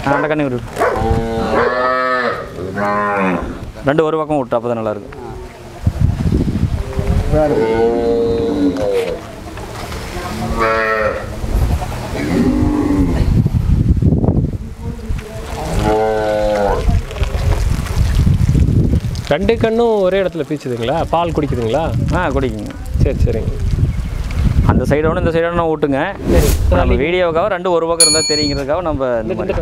அந்த கண்ணி விடு ரெண்டு ஒரு பக்கம் விட்டு அப்போ தான் நல்லாயிருக்கும் ரெண்டு கண்ணும் ஒரே இடத்துல பீச்சுதுங்களா பால் குடிக்குதுங்களா ஆ குடிக்குங்க சரி சரிங்க அந்த சைடு ஒன்று இந்த சைடு ஒன்று விட்டுங்க சரி நம்ம வீடியோவுக்காக ரெண்டு ஒரு பக்கம் இருந்தால் தெரியுங்கிறதுக்காக நம்ம இந்த மாதிரி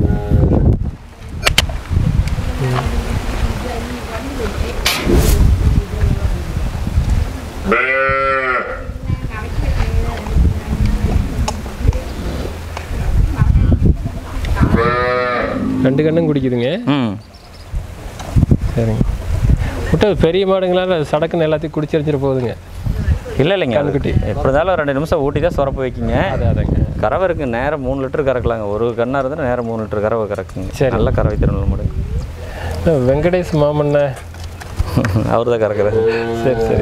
ரெண்டு கண்ணும் குடிக்குதுங்க ம் சரிங்க விட்டு அது பெரிய மாடுங்களால சடக்குன்னு எல்லாத்தையும் குடிச்சிருந்துட்டு போகுதுங்க இல்லை இல்லைங்க அது கண்ணுக்குட்டி. எப்படி இருந்தாலும் ரெண்டு நிமிஷம் ஊட்டி தான் சுரப்பு வைக்கிங்க அது அதாங்க கறவை இருக்குங்க நேரம் மூணு லிட்டர் கறக்கலாங்க ஒரு கண்ணாக இருந்தால் நேரம் மூணு லிட்டர் கறவை கறக்குங்க சரி. நல்ல கறவை திறன் மாடு அஹ் வெங்கடேஷ் மாமன்ன அவர் தான் கறக்குறாரு சரி சரி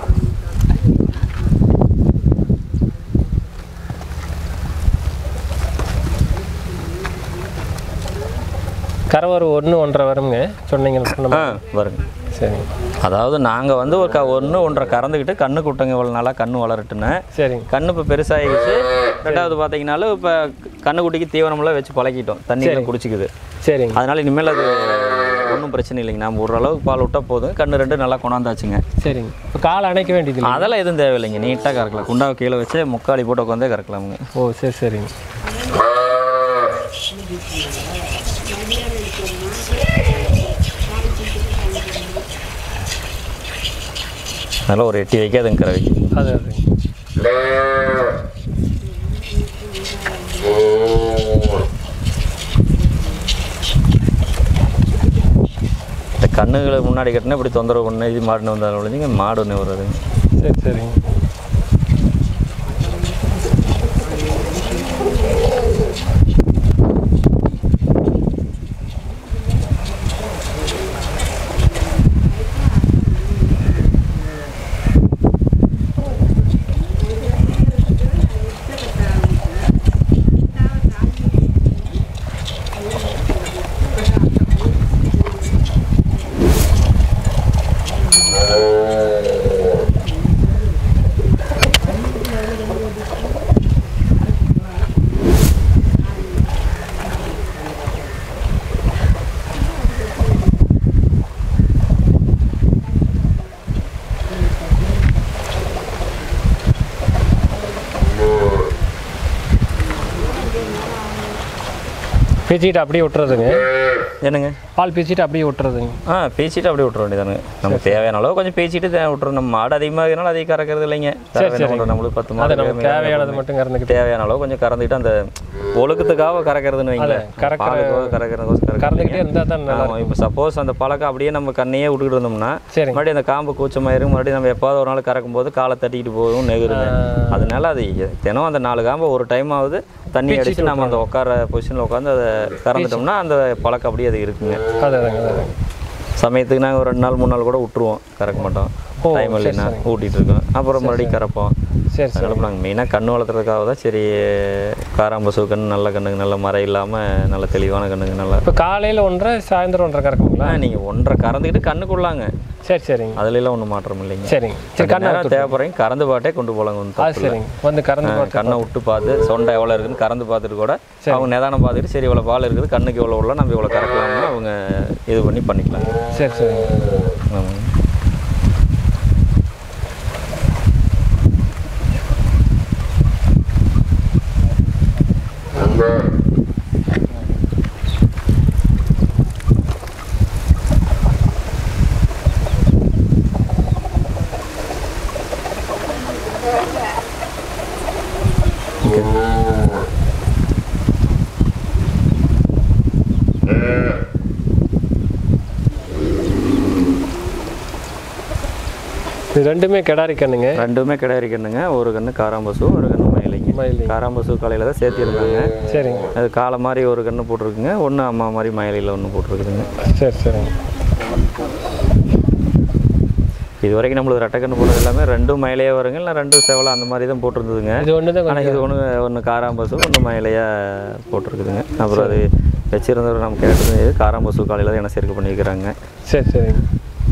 கரை ஒரு ஒன்று ஒன்றரை வருங்க சொன்னீங்க சொன்ன ஆ வருங்க சரிங்க அதாவது நாங்கள் வந்து ஒரு க ஒன்று ஒன்றரை கறந்துக்கிட்டு கண்ணு குட்டங்க இவ்வளோ நாளாக கண்ணு வளரட்டுன்னு சரிங்க கண்ணு இப்போ பெருசாகிடுச்சு ரெண்டாவது பார்த்தீங்கன்னாலும் இப்போ கண்ணுக்குட்டிக்கு தீவனமெல்லாம் வச்சு பழக்கிட்டோம் தண்ணியெல்லாம் குடிச்சிக்குது சரிங்க அதனால் இனிமேல் அது ஒன்றும் பிரச்சனை இல்லைங்க நம்ம ஓரளவுக்கு பால் விட்டால் போதும் கண்ணு ரெண்டு நல்லா கொண்டாந்தாச்சுங்க சரிங்க இப்போ கால் அணைக்க வேண்டியது இல்லை அதெல்லாம் எதுவும் தேவையில்லைங்க நீட்டாக கறக்கலாம் குண்டாவை கீழே வச்சு முக்காலி போட்டு உட்காந்தே கறக்கலாமுங்க ஓ சரி சரிங்க அதனால் ஒரு எட்டி வைக்காதுங்க கறவைக்கு அது அது இந்த கண்ணுகளை முன்னாடி கட்டினா இப்படி தொந்தரவு பண்ண இது மாடுன்னு வந்தாலும் ஒழிஞ்சுங்க மாடு ஒன்று வருதுங்க சரி சரிங்க பீச்சிட்டு அப்படியே விட்டுறதுங்க என்னங்க பால் பீச்சிட்டு அப்படியே விட்டுறதுங்க ஆ பேசிட்டு அப்படியே விட்ற வேண்டியதானுங்க நமக்கு தேவையான அளவு கொஞ்சம் பேசிட்டு தே- விட்டுறோம் நம்ம மாடு அதிகமாகிறனால அதிகம் கறக்கிறது இல்லைங்க தேவையான சரிங்க. அளவு நம்மளுக்கு பத்து அதை மாடு நமக்கு தேவையானது மட்டும் கறந்துக்கிட்டு தேவையான அளவு கொஞ்சம் கறந்துக்கிட்டு அந்த ஒழுக்கத்துக்காக கறக்கிறதுன்னு வைங்களேன் கறக்கிற- பாலுக்காக கறக்கிறதுக்கோசம் கறந்துக்கிட்டே இருந்தால் தான் நல்லா ஆமாம் இப்போ சப்போஸ் அந்த பழக்கம் அப்படியே நம்ம கண்ணையே விட்டுக்கிட்டு இருந்தோம்னா சரிங்க மறுபடியும் அந்த காம்பு கூச்சமாயிரும் மறுபடியும் நம்ம எப்பாவது ஒரு நாள் கறக்கும் போது காலை தட்டிக்கிட்டு போகும் நெகுருங்க அதனால அது தினம் அந்த நாலு காம்பை ஒரு டைம் ஆகுது தண்ணி அடிச்சு நம்ம அந்த உட்கார பொசிஷனில் உட்காந்து அதை கறந்துட்டோம்னா அந்த பழக்கம் அப்படியே அது இருக்குங்க அது அதுங்க அது அதுங்க சமயத்துக்கு நாங்கள் ஒரு ரெண்டு நாள் மூணு நாள் கூட விட்டுருவோம் கறக்க மாட்டோம் ஓ, டைம் இல்லைன்னா ஊட்டிகிட்டு இருக்கோம் அப்புறம் மறுபடியும் கறப்போம் சரி சரி அதனால நாங்கள் மெயினாக கண்ணு வளர்த்துறதுக்காக தான் சரி காராம்பசு கண்ணு நல்ல கண்ணுங்க நல்ல மரம் இல்லாமல் நல்ல தெளிவான கண்ணுங்க நல்லா இப்போ காலையில் ஒன்றரை சாயந்தரம் ஒன்றரை கறக்குங்களா நீங்கள் ஒன்றரை கறந்துக்கிட்டு கண்ணுக்குள்ளாங்க சரி சரிங்க அதுல எல்லாம் ஒன்றும் மாற்றம் இல்லைங்க சரிங்க சரி கொஞ்ச நேரம் தேவைப்படுறீங்க கறந்து பாட்டே கொண்டு போகலாங்க ஒன்றும் அது தப்பு இல்லை. சரிங்க வந்து கறந்து ஆ, போட்டு கண்ணை விட்டு பார்த்து சொண்டை எவ்வளோ இருக்குன்னு கறந்து பார்த்துட்டு கூட அவங்க நிதானம் பார்த்துட்டு சரி இவ்வளோ பால் இருக்குது கண்ணுக்கு இவ்வளோ உள்ள நம்ம இவ்வளோ கறக்கலாம்னு அவங்க இது பண்ணி பண்ணிக்கலாம் சரி சரிங்க ஆமாங்க இது ரெண்டுமே கிடாரி கண்ணுங்க ரெண்டுமே கிடையாது கண்ணுங்க ஒரு கண்ணு காராம்பசு ஒரு கண்ணு மயிலைங்க மயிலை காராம்பசு காலையில் தான் சேர்த்திருந்தாங்க சரிங்க அது காலை மாதிரி ஒரு கண்ணு போட்டிருக்குங்க ஒன்று அம்மா மாதிரி மயிலையில் ஒன்று போட்டிருக்குதுங்க சரி சரிங்க இது வரைக்கும் நம்மளுக்கு ரெட்டை கண்ணு போட்டது எல்லாமே ரெண்டும் மயிலையே வருங்க இல்லை ரெண்டும் செவலை அந்த மாதிரி தான் போட்டிருந்ததுங்க இது ஒன்று தான் ஆனால் இது ஒன்று ஒன்று காராம்பசு ஒன்று மயிலையாக போட்டிருக்குதுங்க அப்புறம் அது வச்சிருந்தவர் நம்ம கேட்டது இது காராம்பசு காலையில் தான் என்ன சேர்க்கை பண்ணியிருக்கிறாங்க சரி சரிங்க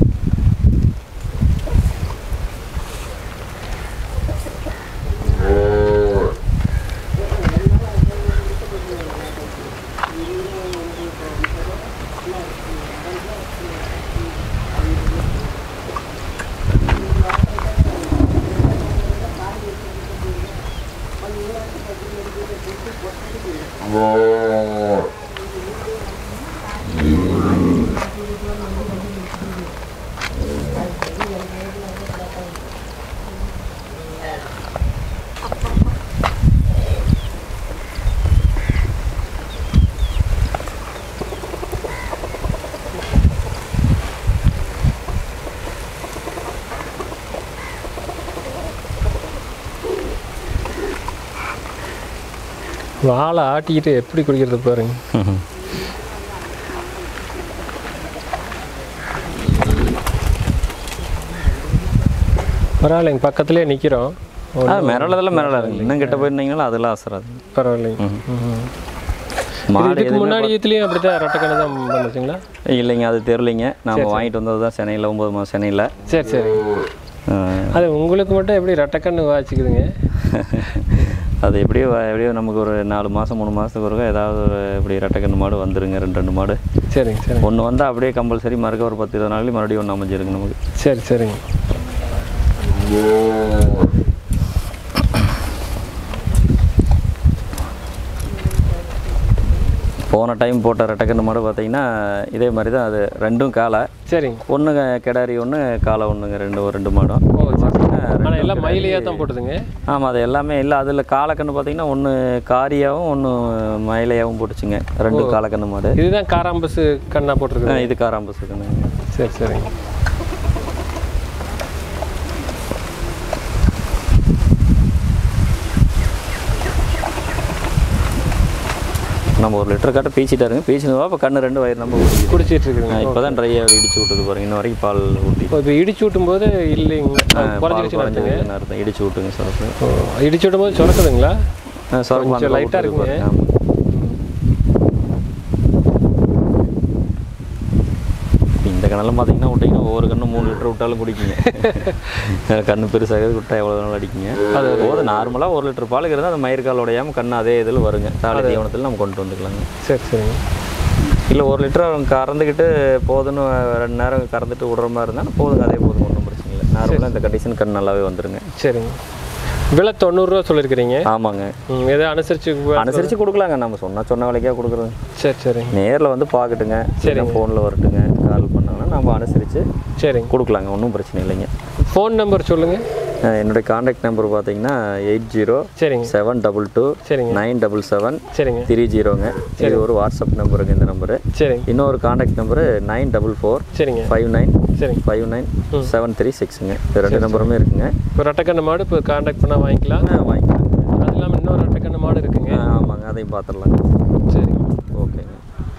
வாழை ஆட்டிக்கிட்டு எப்படி குடிக்கிறது பாருங்க பரவாயில்லைங்க பக்கத்துலேயே நிற்கிறோம் அது மிரளதெல்லாம் மிரளாது இன்னும் கிட்ட போயிருந்தீங்கன்னா அதெல்லாம் அசராது பரவாயில்லைங்க ம். இது மாடு இதுக்கு முன்னாடி இதுலேயும் அப்படி தான் ரெட்டைக்கண்ணு தான் பண்ணுச்சுங்களா இல்லைங்க அது தெரிலிங்க நாம வாங்கிட்டு வந்தது தான் சென்னையில் ஒம்பது மாதம் சென்னையில் சரி சரி அது உங்களுக்கு மட்டும் எப்படி ரெட்டைக்கண்ணு வாச்சிக்குதுங்க அது எப்படியோ வ- எப்படியோ நமக்கு ஒரு நாலு மாதம் மூணு மாதத்துக்கு ஒருக்கா ஏதாவது ஒரு இப்படி ரெட்டைக்கன்று மாடு வந்துருங்க ரெண்டு ரெண்டு மாடு சரிங்க சரிங்க ஒன்று வந்தால் அப்படியே கம்பல்சரி மறுக்க ஒரு பத்து இருபது நாள்லேயும் மறுபடியும் ஒன்று அமைஞ்சிருங்க நமக்கு சரி சரிங்க போன டைம் போட்ட ரெட்டைக்கன்று மாடு பார்த்தீங்கன்னா இதே மாதிரி தான் அது ரெண்டும் காலை சரிங்க ஒன்று கிடாரி ஒன்று காலை ஒன்றுங்க ரெண்டு ஒரு ரெண்டு மாடும் ஓ சரி ஆனால் எல்லாம் மயிலையாக தான் போட்டுதுங்க ஆமாம் அது எல்லாமே இல்லை அதில் காலக்கன்று பார்த்தீங்கன்னா ஒன்று காரியாகவும் ஒன்று மயிலையாகவும் போட்டுச்சுங்க ரெண்டு காலக்கன்று மாடு இதுதான் காராம்பஸ் கண்ணா போட்டிருக்குது ஆ, இது காராம்பசு கண்ணுங்க சரி சரிங்க நம்ம ஒரு லிட்டர் கட்ட பீச்சிட்டாருங்க பீச்சினதா இப்போ கண்ணு ரெண்டு வயிறு நம்ம குடிக்குது. குடிச்சிட்டு இருக்குதுங்க இப்போ தான் ட்ரை இடிச்சு விட்டுது பாருங்க இன்ன வரைக்கும் பால் ஊட்டி இப்போ இப்போ இடிச்சு விட்டும் போது இல்லைங்க குறைஞ்சிருச்சுன்னு அர்த்தங்க குறைஞ்சதுன்னு அர்த்தம் இடிச்சு விட்டுங்க சுரப்பு ஓ இடிச்சு விடும் போது சுரக்குதுங்களா சுரப்பு கொஞ்சம் light ஆ இருக்குங்க. இந்த கண்ணெல்லாம் பார்த்தீங்கன்னா விட்டிங்கன்னா ஒவ்வொரு கண்ணும் மூணு லிட்டர் விட்டாலும் குடிக்குங்க கண்ணு பெருசாக விட்டா எவ்வளோ நாள் அடிக்குங்க அது போது நார்மலாக ஒரு லிட்டர் பாலுக்கு இருந்தால் அந்த மயிர்கால் உடையாமல் கண்ணு அதே இதில் வருங்க தாலி தீவனத்தில் நம்ம கொண்டு வந்துக்கலாங்க சரி சரிங்க இல்லை ஒரு லிட்டர் அவங்க கறந்துக்கிட்டு போதுன்னு ரெண்டு நேரம் கறந்துட்டு விடுற மாதிரி இருந்தால் போதுங்க அதே போதும் ஒன்றும் பிரச்சனை இல்லை நார்மலாக இந்த கண்டிஷன் கண் நல்லாவே வந்துருங்க சரிங்க விலை தொண்ணூறுரூவா சொல்லியிருக்கிறீங்க ஆமாங்க ம், எதை அனுசரிச்சு அனுசரித்து கொடுக்கலாங்க நம்ம சொன்ன சொன்ன விலைக்கா கொடுக்குறது சரி சரிங்க நேரில் வந்து பார்க்கட்டுங்க சரி ஃபோனில் வரட்டுங்க கால் பண்ணாங்கன்னா நம்ம அனுசரித்து சரிங்க கொடுக்கலாங்க ஒன்றும் பிரச்சனை இல்லைங்க ஃபோன் நம்பர் சொல்லுங்கள் அஹ் என்னுடைய காண்டாக்ட் நம்பர் பார்த்தீங்கன்னா எயிட் ஜீரோ சரிங்க செவன் டபுள் டூ சரிங்க நைன் டபுள் செவன் சரிங்க த்ரீ ஜீரோங்க இது ஒரு வாட்ஸ்அப் நம்பருங்க இந்த நம்பரு சரிங்க இன்னொரு contact number nine double four சரிங்க ஃபைவ் நைன் சரிங்க ஃபைவ் நைன் செவன் த்ரீ சிக்ஸுங்க இது ரெண்டு நம்பருமே இருக்குங்க இப்போ ரெட்டைக்கண்ணு மாடு இப்போ காண்டாக்ட் பண்ணால் வாங்கிக்கலாம் ஆ, வாங்கிக்கலாம் அது இல்லாமல் இன்னொரு ரெட்டைக்கண்ணு மாடு இருக்குங்க ஆ, ஆமாங்க அதையும் பார்த்துடலாங்க சரிங்க ஓகேங்க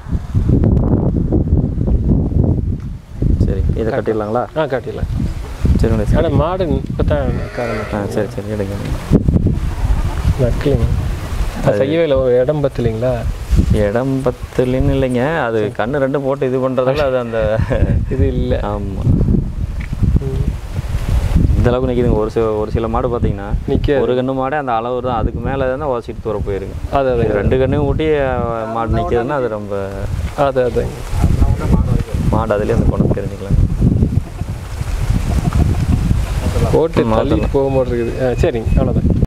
சரி இதை கட்டிடலாங்களா ஆ காட்டிடலாம் சரிங்களா சரி ஆனால் மாடு இப்போ தான் காரணம் ஆ சரி சரி எடுங்க நக்கலிங்க அது செய்யவே இல்லை ஒரு இடம் பத்தலைங்களா இடம் பத்துலின்னு இல்லைங்க அது கண்ணு ரெண்டும் போட்டு இது பண்ணுறதால அது அந்த இது இல்லை ஆமாம் இந்த அளவுக்கு நிற்கிதுங்க ஒரு சில ஒரு சில மாடு பார்த்தீங்கன்னா நிற்க ஒரு கண்ணு மாடு அந்த அளவு தான் அதுக்கு மேலே தான் உதச்சிட்டு தூர போயிருங்க அது அது இது ரெண்டு கண்ணையும் ஊட்டி அஹ், மாடு நிற்கிதுன்னா அது ரொம்ப அது அதுங்க மாடு அதுலேயே அந்த குணம் தெரிஞ்சுக்கலாங்க போட்டு தள்ளிட்டு போக மாட்டேங்குது ஆ சரிங்க அவ்வளோதான்